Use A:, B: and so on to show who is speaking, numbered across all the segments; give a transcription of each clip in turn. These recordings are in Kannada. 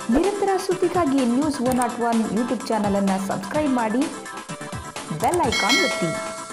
A: ನಿರಂತರ ಸುದ್ದಿಗಾಗಿ news one not one YouTube ಚಾನಲನ್ನು ಸಬ್ಸ್ಕ್ರೈಬ್ ಮಾಡಿ ಬೆಲ್ ಐಕಾನ್ ಒತ್ತಿ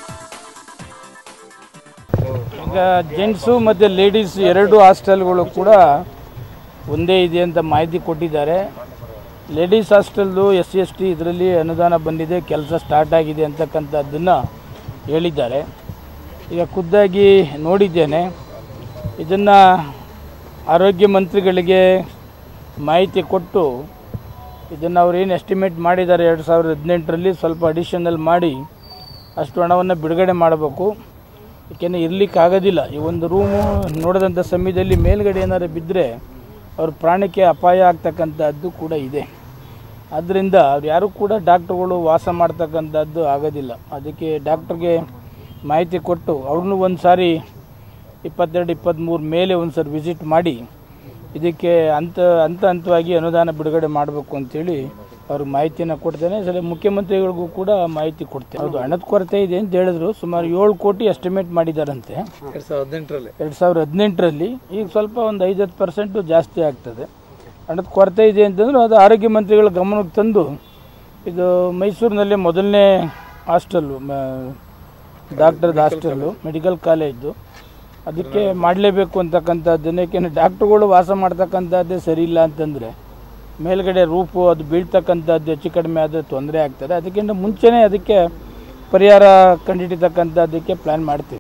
B: ಈಗ ಜೆಂಟ್ಸು ಮತ್ತು ಲೇಡೀಸ್ ಎರಡು ಹಾಸ್ಟೆಲ್ಗಳು ಕೂಡ ಒಂದೇ ಇದೆ ಅಂತ ಮಾಹಿತಿ ಕೊಟ್ಟಿದ್ದಾರೆ ಲೇಡೀಸ್ ಹಾಸ್ಟೆಲ್ದು ಎಸ್ ಸಿ ಎಸ್ ಟಿ ಇದರಲ್ಲಿ ಅನುದಾನ ಬಂದಿದೆ ಕೆಲಸ ಸ್ಟಾರ್ಟ್ ಆಗಿದೆ ಅಂತಕ್ಕಂಥದ್ದನ್ನು ಹೇಳಿದ್ದಾರೆ ಈಗ ಖುದ್ದಾಗಿ ನೋಡಿದ್ದೇನೆ ಇದನ್ನು ಆರೋಗ್ಯ ಮಂತ್ರಿಗಳಿಗೆ ಮಾಹಿತಿ ಕೊಟ್ಟು ಇದನ್ನು ಅವ್ರು ಏನು ಎಸ್ಟಿಮೇಟ್ ಮಾಡಿದ್ದಾರೆ ಎರಡು ಸಾವಿರದ ಹದಿನೆಂಟರಲ್ಲಿ ಸ್ವಲ್ಪ ಅಡಿಷನಲ್ ಮಾಡಿ ಅಷ್ಟು ಹಣವನ್ನು ಬಿಡುಗಡೆ ಮಾಡಬೇಕು ಏಕೆಂದರೆ ಇರ್ಲಿಕ್ಕೆ ಆಗೋದಿಲ್ಲ ಈ ಒಂದು ರೂಮು ನೋಡಿದಂಥ ಸಮಯದಲ್ಲಿ ಮೇಲ್ಗಡೆ ಏನಾದ್ರು ಬಿದ್ದರೆ ಅವ್ರ ಪ್ರಾಣಕ್ಕೆ ಅಪಾಯ ಆಗ್ತಕ್ಕಂಥದ್ದು ಕೂಡ ಇದೆ ಆದ್ದರಿಂದ ಅವ್ರು ಯಾರೂ ಕೂಡ ಡಾಕ್ಟ್ರುಗಳು ವಾಸ ಮಾಡ್ತಕ್ಕಂಥದ್ದು ಆಗೋದಿಲ್ಲ ಅದಕ್ಕೆ ಡಾಕ್ಟ್ರಿಗೆ ಮಾಹಿತಿ ಕೊಟ್ಟು ಅವ್ರನ್ನೂ ಒಂದು ಸಾರಿ ಇಪ್ಪತ್ತೆರಡು ಇಪ್ಪತ್ತ್ಮೂರು ಮೇಲೆ ಒಂದು ಸಾರಿ ವಿಸಿಟ್ ಮಾಡಿ ಇದಕ್ಕೆ ಹಂತ ಹಂತ ಹಂತವಾಗಿ ಅನುದಾನ ಬಿಡುಗಡೆ ಮಾಡಬೇಕು ಅಂತೇಳಿ ಅವ್ರಿಗೆ ಮಾಹಿತಿಯನ್ನು ಕೊಡ್ತೇನೆ ಸರಿ ಮುಖ್ಯಮಂತ್ರಿಗಳಿಗೂ ಕೂಡ ಮಾಹಿತಿ ಕೊಡ್ತೇನೆ ಹೌದು ಹಣದ ಕೊರತೆ ಇದೆ ಅಂತ ಹೇಳಿದ್ರು ಸುಮಾರು ಏಳು ಕೋಟಿ ಎಸ್ಟಿಮೇಟ್ ಮಾಡಿದ್ದಾರಂತೆ
C: ಎರಡ್ ಸಾವಿರದ ಹದಿನೆಂಟರಲ್ಲಿ
B: ಎರಡು ಸಾವಿರದ ಹದಿನೆಂಟರಲ್ಲಿ ಈಗ ಸ್ವಲ್ಪ ಒಂದು ಐದು ಹತ್ತು ಪರ್ಸೆಂಟು ಜಾಸ್ತಿ ಆಗ್ತದೆ ಹಣದ ಕೊರತೆ ಇದೆ ಅಂತಂದ್ರೆ ಅದು ಆರೋಗ್ಯ ಮಂತ್ರಿಗಳ ಗಮನಕ್ಕೆ ತಂದು ಇದು ಮೈಸೂರಿನಲ್ಲಿ ಮೊದಲನೇ ಹಾಸ್ಟೆಲ್ಲು ಡಾಕ್ಟರ್ದ ಹಾಸ್ಟೆಲ್ಲು ಮೆಡಿಕಲ್ ಕಾಲೇಜು ಅದಕ್ಕೆ ಮಾಡಲೇಬೇಕು ಅಂತಕ್ಕಂಥದ್ದನ್ನು ಯಾಕೆಂದರೆ ಡಾಕ್ಟ್ರುಗಳು ವಾಸ ಮಾಡ್ತಕ್ಕಂಥದ್ದೇ ಸರಿ ಇಲ್ಲ ಅಂತಂದರೆ ಮೇಲ್ಗಡೆ ರೂಪು ಅದು ಬೀಳ್ತಕ್ಕಂಥದ್ದು ಹೆಚ್ಚು ಕಡಿಮೆ ಆದರೆ ತೊಂದರೆ ಆಗ್ತದೆ ಅದಕ್ಕಿಂತ ಮುಂಚೆನೇ ಅದಕ್ಕೆ ಪರಿಹಾರ ಕಂಡುಹಿಡಿತಕ್ಕಂಥದ್ದಕ್ಕೆ ಪ್ಲ್ಯಾನ್ ಮಾಡ್ತೀವಿ